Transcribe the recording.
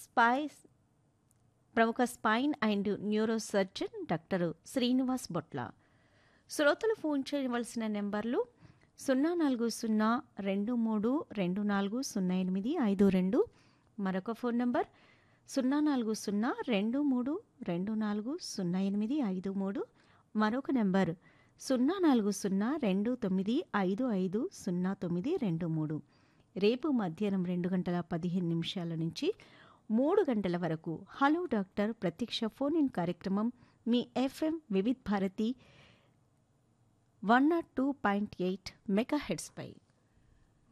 spice ప్రముఖ spine and neuro surgeon doctor Srinivas Botla శ్రోతలు phone చేయవలసిన నెంబర్లు సున్నా నాలుగు సున్నా రెండు మూడు రెండు నాలుగు సున్నా ఎనిమిది ఐదు రెండు మరొక ఫోన్ నంబర్ సున్నా నాలుగు సున్నా రెండు మూడు రెండు నాలుగు సున్నా ఎనిమిది ఐదు మూడు మరొక నెంబర్ సున్నా నాలుగు సున్నా రెండు తొమ్మిది ఐదు ఐదు సున్నా తొమ్మిది రెండు మూడు రేపు మధ్యాహ్నం రెండు గంటల పదిహేను నిమిషాల నుంచి మూడు గంటల వరకు హలో డాక్టర్ ప్రత్యక్ష ఫోన్ ఇన్ కార్యక్రమం మీ FM Vividh Bharati one nought two point eight మెగా హెడ్స్పై